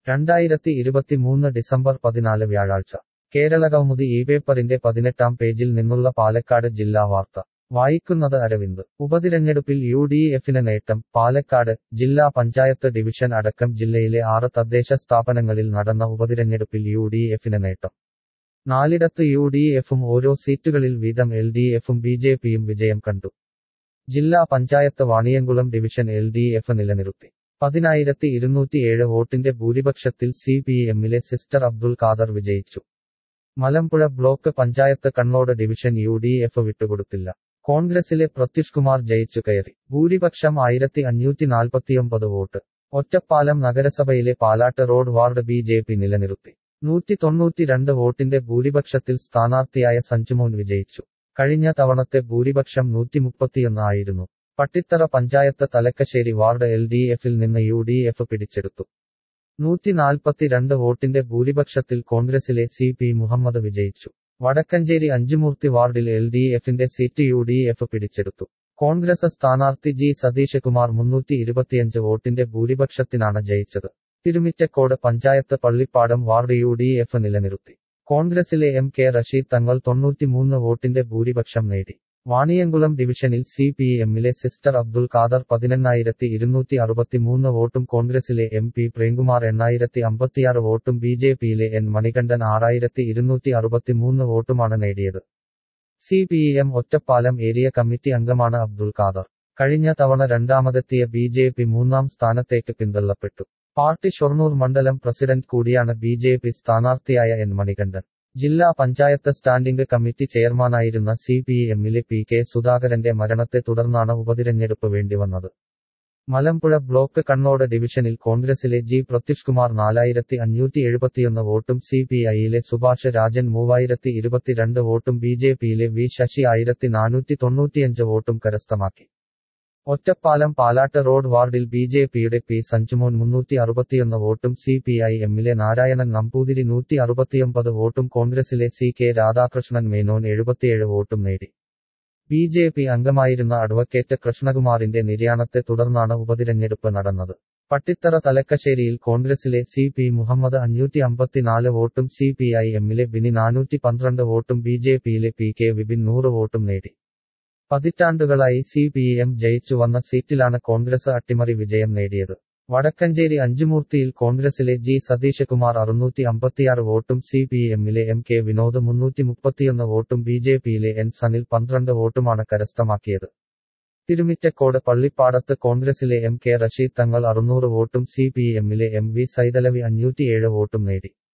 രണ്ടായിരത്തി ഇരുപത്തിമൂന്ന് ഡിസംബർ പതിനാല് വ്യാഴാഴ്ച കേരളകൗമുദി ഈ പേപ്പറിന്റെ പതിനെട്ടാം പേജിൽ നിന്നുള്ള പാലക്കാട് ജില്ലാ വാർത്ത വായിക്കുന്നത് അരവിന്ദ് ഉപതിരഞ്ഞെടുപ്പിൽ യു ഡി എഫിന് നേട്ടം പാലക്കാട് ജില്ലാ പഞ്ചായത്ത് ഡിവിഷൻ അടക്കം ജില്ലയിലെ ആറ് തദ്ദേശ സ്ഥാപനങ്ങളിൽ നടന്ന ഉപതിരഞ്ഞെടുപ്പിൽ യു ഡി എഫിന് നേട്ടം നാലിടത്ത് യു ഡി എഫും ഓരോ സീറ്റുകളിൽ വീതം എൽ ഡി എഫും ബി ജെ പിയും വിജയം കണ്ടു ജില്ലാ panchayat Vaniyamkulam division L D F നിലനിർത്തി പതിനായിരത്തി ഇരുന്നൂറ്റിയേഴ് വോട്ടിന്റെ ഭൂരിപക്ഷത്തിൽ സി പി എമ്മിലെ സിസ്റ്റർ അബ്ദുൽ ഖാദർ വിജയിച്ചു Malampuzha block panchayat Kannode division U D F വിട്ടുകൊടുത്തില്ല കോൺഗ്രസിലെ പ്രത്യുഷ് കുമാർ ജയിച്ചു കയറി ഭൂരിപക്ഷം ആയിരത്തി അഞ്ഞൂറ്റി നാൽപ്പത്തിയൊമ്പത് വോട്ട് ഒറ്റപ്പാലം നഗരസഭയിലെ Palatt road ward B J P നിലനിർത്തി നൂറ്റി തൊണ്ണൂറ്റിരണ്ട് വോട്ടിന്റെ ഭൂരിപക്ഷത്തിൽ സ്ഥാനാർത്ഥിയായ സഞ്ജുമോൻ വിജയിച്ചു കഴിഞ്ഞ തവണത്തെ ഭൂരിപക്ഷം നൂറ്റി മുപ്പത്തിയൊന്ന് ആയിരുന്നു Pattithara panchayat Thalakkassery ward L D എഫിൽ നിന്ന് യു ഡി എഫ് പിടിച്ചെടുത്തു നൂറ്റി നാൽപ്പത്തിരണ്ട് വോട്ടിന്റെ ഭൂരിപക്ഷത്തിൽ കോൺഗ്രസിലെ സി പി മുഹമ്മദ് വിജയിച്ചു വടക്കഞ്ചേരി അഞ്ചുമൂർത്തി വാർഡിൽ എൽ ഡി എഫിന്റെ സീറ്റ് യു ഡി എഫ് പിടിച്ചെടുത്തു കോൺഗ്രസ് സ്ഥാനാർത്ഥി ജി സതീഷ് കുമാർ മുന്നൂറ്റി ഇരുപത്തിയഞ്ച് വോട്ടിന്റെ ഭൂരിപക്ഷത്തിനാണ് ജയിച്ചത് Thirumittakode panchayat Pallippadam ward U D F നിലനിർത്തി കോൺഗ്രസിലെ എം കെ റഷീദ് തങ്ങൾ തൊണ്ണൂറ്റിമൂന്ന് വോട്ടിന്റെ ഭൂരിപക്ഷം നേടി വാണിയംകുളം ഡിവിഷനിൽ സി പി എമ്മിലെ സിസ്റ്റർ അബ്ദുൽ ഖാദർ പതിനെണ്ണായിരത്തി ഇരുന്നൂറ്റി അറുപത്തിമൂന്ന് വോട്ടും കോൺഗ്രസിലെ എം പി പ്രേംകുമാർ എണ്ണായിരത്തി അമ്പത്തിയാറ് വോട്ടും ബി ജെ പിയിലെ എൻ മണികണ്ഠൻ ആറായിരത്തി ഇരുന്നൂറ്റി അറുപത്തിമൂന്ന് വോട്ടുമാണ് നേടിയത് C P M Ottapalam area committee അംഗമാണ് അബ്ദുൽ ഖാദർ കഴിഞ്ഞ തവണ രണ്ടാമതെത്തിയ ബി ജെ പി മൂന്നാം സ്ഥാനത്തേക്ക് പിന്തള്ളപ്പെട്ടു പാർട്ടി ഷൊർണൂർ മണ്ഡലം പ്രസിഡന്റ് കൂടിയാണ് ബി ജെ പി സ്ഥാനാർത്ഥിയായ എൻ മണികണ്ഠൻ ജില്ലാ പഞ്ചായത്ത് സ്റ്റാൻഡിംഗ് കമ്മിറ്റി ചെയർമാനായിരുന്ന സി പി എമ്മിലെ പി കെ സുധാകരന്റെ മരണത്തെ തുടർന്നാണ് ഉപതിരഞ്ഞെടുപ്പ് വേണ്ടിവന്നത് മലമ്പുഴ ബ്ലോക്ക് കണ്ണോട് ഡിവിഷനിൽ കോൺഗ്രസിലെ ജി പ്രത്യുഷ് കുമാർ നാലായിരത്തി അഞ്ഞൂറ്റി എഴുപത്തിയൊന്ന് വോട്ടും സി പി ഐയിലെ സുഭാഷ് രാജൻ മൂവായിരത്തി ഇരുപത്തിരണ്ട് വോട്ടും ബി ജെ പിയിലെ വി ശശി ആയിരത്തി നാനൂറ്റി തൊണ്ണൂറ്റിയഞ്ച് വോട്ടും കരസ്ഥമാക്കി ഒറ്റപ്പാലം പാലാട്ട് റോഡ് വാർഡിൽ ബി ജെ പിയുടെ പി സഞ്ജുമോൻ മുന്നൂറ്റി അറുപത്തിയൊന്ന് വോട്ടും സി പി ഐ എമ്മിലെ നാരായണൻ നമ്പൂതിരി നൂറ്റി അറുപത്തിയൊമ്പത് വോട്ടും കോൺഗ്രസിലെ സി കെ രാധാകൃഷ്ണൻ മേനോൻ എഴുപത്തിയേഴ് വോട്ടും നേടി ബി ജെ പി അംഗമായിരുന്ന അഡ്വക്കേറ്റ് കൃഷ്ണകുമാറിന്റെ നിര്യാണത്തെ തുടർന്നാണ് ഉപതിരഞ്ഞെടുപ്പ് നടന്നത് പട്ടിത്തറ തലക്കശ്ശേരിയിൽ കോൺഗ്രസിലെ സി പി മുഹമ്മദ് അഞ്ഞൂറ്റി അമ്പത്തിനാല് വോട്ടും സി പി ഐ എമ്മിലെ ബിനി നാനൂറ്റി പന്ത്രണ്ട് വോട്ടും ബി ജെ പിയിലെ പി കെ വിപിൻ നൂറ് വോട്ടും നേടി പതിറ്റാണ്ടുകളായി സി പി എം ജയിച്ചു വന്ന സീറ്റിലാണ് കോൺഗ്രസ് അട്ടിമറി വിജയം നേടിയത് വടക്കഞ്ചേരി അഞ്ചുമൂർത്തിയിൽ കോൺഗ്രസിലെ ജി സതീഷ് കുമാർ അറുന്നൂറ്റി അമ്പത്തിയാറ് വോട്ടും സി പി എമ്മിലെ എം കെ വിനോദ് മുന്നൂറ്റി മുപ്പത്തിയൊന്ന് വോട്ടും ബി ജെ പിയിലെ എൻ സനിൽ പന്ത്രണ്ട് വോട്ടുമാണ് കരസ്ഥമാക്കിയത് തിരുമിറ്റക്കോട് പള്ളിപ്പാടത്ത് കോൺഗ്രസിലെ എം കെ റഷീദ് തങ്ങൾ അറുന്നൂറ് വോട്ടും സി പി എമ്മിലെ എം വി സൈതലവി അഞ്ഞൂറ്റിയേഴ് വോട്ടും നേടി